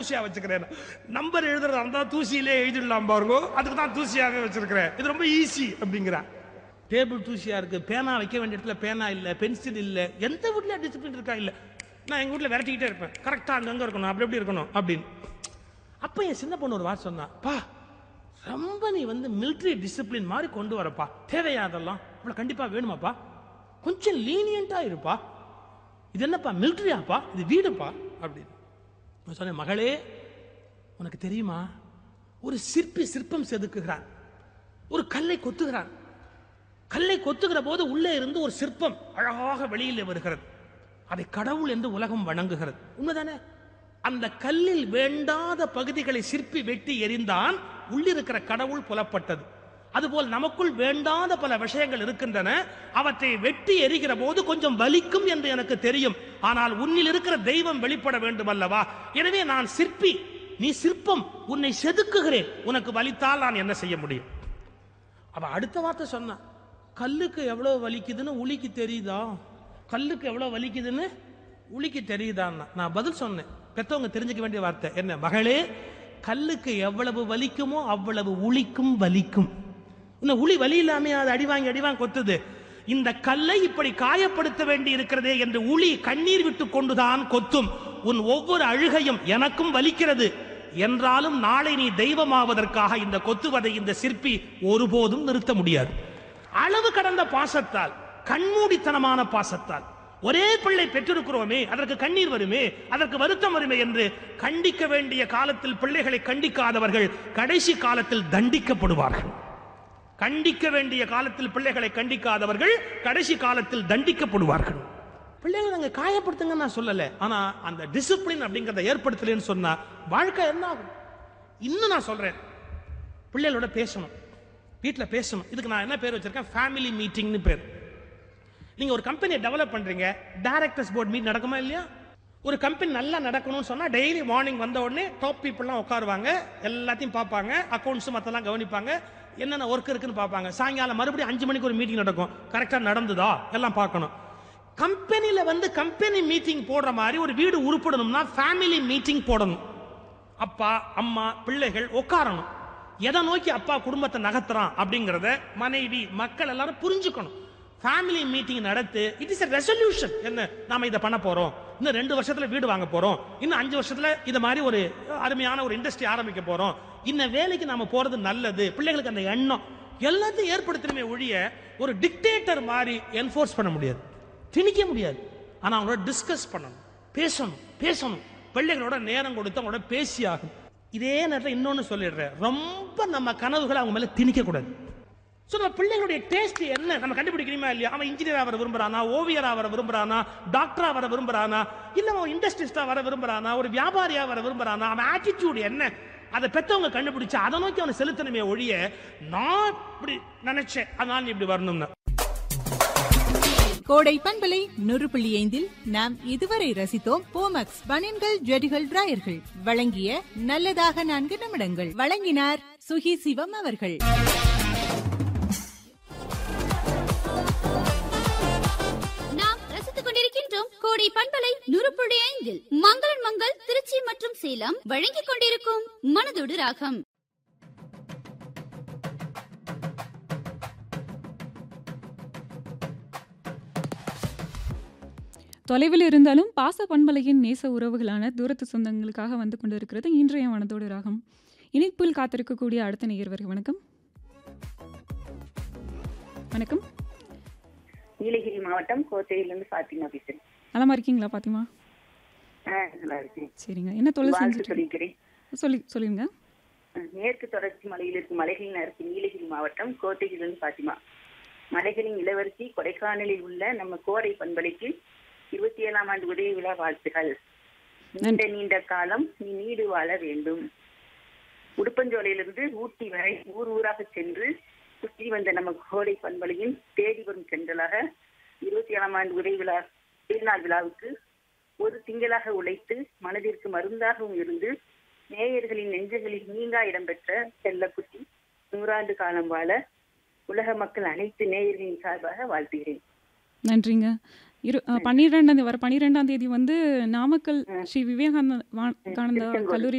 தூசியா வச்சுக்கிறேன் நம்பர் எழுதுறதா இருந்தா தூசியிலே எழுதிடலாம் பாருங்க அதுக்கு தான் தூசியாவே வச்சிருக்கிறேன் இது ரொம்ப ஈஸி அப்படிங்கிறா டேபிள் தூசியா இருக்கு பேனா வைக்க வேண்டிய இடத்துல பேனா இல்ல பென்சில் இல்ல எந்த வீட்ல டிசிப்ளின் இருக்கா இல்ல நான் எங்க வீட்ல விரட்டிக்கிட்டே இருப்பேன் கரெக்டா அங்கங்க இருக்கணும் அப்படி எப்படி இருக்கணும் அப்படின்னு அப்ப என் சின்ன பொண்ணு ஒரு வார்த்தை சொன்னா பா ரொம்ப நீ வந்து military டிசிப்ளின் மாதிரி கொண்டு வரப்பா தேவையா அதெல்லாம் இவ்வளவு கண்டிப்பா வேணுமாப்பா கொஞ்சம் லீனியண்டா இருப்பா இது என்னப்பா மிலிட்ரியாப்பா இது வீடுப்பா அப்படின்னு நான் சொன்னேன் மகளே உனக்கு தெரியுமா ஒரு சிற்பி சிற்பம் செதுக்குகிறான் ஒரு கல்லை கொத்துகிறான் கல்லை கொத்துகிற போது உள்ளே இருந்து ஒரு சிற்பம் அழகாக வெளியிலே வருகிறது அதை கடவுள் என்று உலகம் வணங்குகிறது உண்மைதானே அந்த கல்லில் வேண்டாத பகுதிகளை சிற்பி வெட்டி எறிந்தான் உள்ளிருக்கிற கடவுள் புலப்பட்டது அதுபோல் நமக்குள் வேண்டாத பல விஷயங்கள் இருக்கின்றன அவற்றை வெட்டி எறிகிற போது கொஞ்சம் வலிக்கும் என்று எனக்கு தெரியும் ஆனால் உன்னில் இருக்கிற தெய்வம் வெளிப்பட வேண்டும் அல்லவா எனவே நான் சிற்பி நீ சிற்பம் உன்னை செதுக்குகிறேன் உனக்கு வலித்தால் நான் என்ன செய்ய முடியும் அவ அடுத்த வார்த்தை சொன்னா கல்லுக்கு எவ்வளவு வலிக்குதுன்னு உளிக்கு தெரியுதா கல்லுக்கு எவ்வளவு வலிக்குதுன்னு உளிக்கு தெரியுதான்னா நான் பதில் சொன்னேன் பெத்தவங்க தெரிஞ்சுக்க வேண்டிய வார்த்தை என்ன மகளே கல்லுக்கு எவ்வளவு வலிக்குமோ அவ்வளவு உளிக்கும் வலிக்கும் இன்னும் உளி வலி இல்லாம அது அடி வாங்கி அடி வாங்கி கொத்துது இந்த கல்லை இப்படி காயப்படுத்த வேண்டி இருக்கிறதே என்று உளி கண்ணீர் விட்டு கொண்டுதான் கொத்தும் உன் ஒவ்வொரு அழுகையும் எனக்கும் வலிக்கிறது என்றாலும் நாளை நீ தெய்வமாவதற்காக இந்த கொத்துவதை இந்த சிற்பி ஒருபோதும் நிறுத்த முடியாது அளவு கடந்த பாசத்தால் கண்மூடித்தனமான பாசத்தால் ஒரே பிள்ளை பெற்றிருக்கிறோமே அதற்கு கண்ணீர் வருமே அதற்கு வருத்தம் வருமே என்று கண்டிக்க வேண்டிய காலத்தில் பிள்ளைகளை கண்டிக்காதவர்கள் கடைசி காலத்தில் தண்டிக்கப்படுவார்கள் கண்டிக்க வேண்டிய காலத்தில் பிள்ளைகளை கண்டிக்காதவர்கள் கடைசி காலத்தில் தண்டிக்கப்படுவார்கள் பிள்ளைகளை நாங்க காயப்படுத்துங்க நான் சொல்லல ஆனா அந்த டிசிப்ளின் அப்படிங்கறத ஏற்படுத்தலன்னு சொன்னா வாழ்க்கை என்ன ஆகும் இன்னும் நான் சொல்றேன் பிள்ளைகளோட பேசணும் வீட்ல பேசணும் இதுக்கு நான் என்ன பேர் வச்சிருக்கேன் ஃபேமிலி மீட்டிங்னு பேர் நீங்க ஒரு கம்பெனியை டெவலப் பண்றீங்க டைரக்டர்ஸ் போர்ட் மீட் நடக்குமா இல்லையா ஒரு கம்பெனி நல்லா நடக்கணும்னு சொன்னா டெய்லி மார்னிங் வந்த உடனே டாப் பீப்புள்லாம் உட்காருவாங்க எல்லாத்தையும் பார்ப்பாங்க அக்கௌண்ட்ஸ் மத்தெல்லாம் கவனிப்பாங்க என்னென்ன ஒர்க் இருக்குன்னு பார்ப்பாங்க சாயங்காலம் மறுபடியும் அஞ்சு மணிக்கு ஒரு மீட்டிங் நடக்கும் கரெக்டா நடந்ததா எல்லாம் பார்க்கணும் கம்பெனில வந்து கம்பெனி மீட்டிங் போடுற மாதிரி ஒரு வீடு உருப்படணும்னா ஃபேமிலி மீட்டிங் போடணும் அப்பா அம்மா பிள்ளைகள் உட்காரணும் எதை நோக்கி அப்பா குடும்பத்தை நகர்த்துறான் அப்படிங்கறத மனைவி மக்கள் எல்லாரும் புரிஞ்சுக்கணும் ஃபேமிலி மீட்டிங் நடத்து இட் இஸ் a ரெசல்யூஷன் என்ன நாம இதை பண்ண போறோம் இன்னும் ரெண்டு வருஷத்துல வீடு வாங்க போறோம் இன்னும் அஞ்சு வருஷத்துல இது மாதிரி ஒரு அருமையான ஒரு இண்டஸ்ட்ரி ஆரம்பிக்க போறோம் இந்த வேலைக்கு நாம போறது நல்லது பிள்ளைகளுக்கு அந்த எண்ணம் எல்லாத்தையும் ஏற்படுத்தணுமே ஒழிய ஒரு டிக்டேட்டர் மாதிரி என்ஃபோர்ஸ் பண்ண முடியாது திணிக்க முடியாது ஆனா அவங்களோட டிஸ்கஸ் பண்ணணும் பேசணும் பேசணும் பிள்ளைகளோட நேரம் கொடுத்து அவங்களோட பேசி ஆகும் இதே நேரத்தில் இன்னொன்னு சொல்லிடுறேன் ரொம்ப நம்ம கனவுகளை அவங்க மேல திணிக்க கூடாது ஸோ நம்ம பிள்ளைகளுடைய டேஸ்ட் என்ன நம்ம கண்டுபிடிக்கணுமா இல்லையா அவன் இன்ஜினியரா வர விரும்புறானா ஓவியரா வர விரும்புறானா டாக்டரா வர விரும்புறானா இல்ல அவன் இண்டஸ்ட்ரிஸ்டா வர விரும்புறானா ஒரு வியாபாரியா வர விரும்புறானா அவன் ஆட்டிடியூட் என்ன அதை பெத்தவங்க கண்டுபிடிச்சு அதை நோக்கி அவனை செலுத்தணுமே ஒழிய நான் இப்படி நினைச்சேன் அதனால நீ இப்படி வரணும்னு கோடை பண்பலை நூறு புள்ளி ஐந்தில் நாம் இதுவரை ரசித்தோம் போமக்ஸ் பனியன்கள் ஜெடிகள் டிராயர்கள் வழங்கிய நல்லதாக நான்கு நிமிடங்கள் வழங்கினார் சுகி சிவம் அவர்கள் நாம் ரசித்துக் கொண்டிருக்கின்றோம் கோடை பண்பலை நூறு புள்ளி ஐந்தில் மங்களன் மங்கள் திருச்சி மற்றும் சேலம் வழங்கிக் கொண்டிருக்கும் மனதோடு ராகம் தொலைவில் இருந்தாலும் பாச பண்பலையின் நேச உறவுகளான தூரத்து சொந்தங்களுக்காக வந்து கொண்டிருக்கிறது இன்றைய மனதோடு ராகம் இனிப்பில் காத்திருக்கக்கூடிய அடுத்த நேயர்கள் வணக்கம் வணக்கம் நீலகிரி மாவட்டம் கோத்தகிரிலிருந்து பாத்திமா பேசுறேன் நலமா இருக்கீங்களா பாத்திமா ஆ, நல்லா இருக்கேன் சரிங்க என்ன தொழில் வாழ்த்து செஞ்சுட்டு சொல்லிக்கிறேன் சொல்லி சொல்லுங்க ஆ, மேற்கு தொடர்ச்சி மலையில் இருக்கும் மலைகளின் அரசு நீலகிரி மாவட்டம் கோத்தகிரிலிருந்து பாத்திமா மலைகளின் இளவரசி கொடைக்கானலில் உள்ள நம்ம கோடை பண்பலைக்கு இருபத்தி ஏழாம் ஆண்டு உதவி விழா வாழ்த்துகள் நீண்ட நீண்ட காலம் நீ நீடு வாழ வேண்டும் உடுப்பஞ்சோலையிலிருந்து ஊட்டி வரை ஊர் ஊராக சென்று சுற்றி வந்த நம்ம கோடை பண்பலையின் தேடி வரும் சென்றலாக இருபத்தி ஏழாம் ஆண்டு உதவி விழா திருநாள் விழாவுக்கு ஒரு திங்களாக உழைத்து மனதிற்கு மருந்தாகவும் இருந்து நேயர்களின் நெஞ்சங்களில் நீங்கா இடம்பெற்ற செல்லக்குட்டி நூறாண்டு காலம் வாழ உலக மக்கள் அனைத்து நேயர்களின் சார்பாக வாழ்த்துகிறேன் நன்றிங்க இரு அஹ், பன்னிரெண்டாம் தேதி வர பன்னிரெண்டாம் தேதி வந்து நாமக்கல் ஸ்ரீ விவேகானந்த வா- கானந்தா திருச்செங்கோடு. கல்லூரி